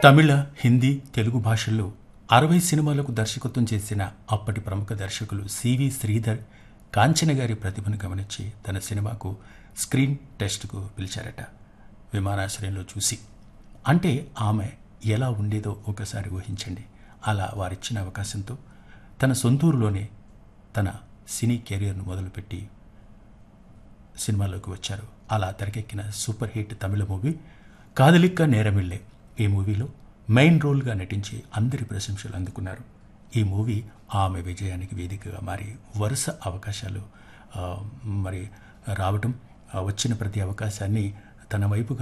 తమిళ హిందీ తెలుగు భాషల్లో అరవై సినిమాలకు దర్శకత్వం చేసిన అప్పటి ప్రముఖ దర్శకులు సివి శ్రీధర్ కాంచన గారి ప్రతిభను గమనించి తన సినిమాకు స్క్రీన్ టెస్ట్కు పిలిచారట విమానాశ్రయంలో చూసి అంటే ఆమె ఎలా ఉండేదో ఒకసారి ఊహించండి అలా వారిచ్చిన అవకాశంతో తన సొంతూరులోనే తన సినీ కెరీర్ను మొదలుపెట్టి సినిమాలోకి వచ్చారు అలా తెరకెక్కిన సూపర్ హిట్ తమిళ మూవీ కాదలిక్క నేరమిల్లే ఈ మూవీలో మెయిన్ రోల్గా నటించి అందరి ప్రశంసలు అందుకున్నారు ఈ మూవీ ఆమె విజయానికి వేదికగా మారి వరుస అవకాశాలు ఆ, మరి రావటం ఆ, వచ్చిన ప్రతి అవకాశాన్ని తన వైపుగా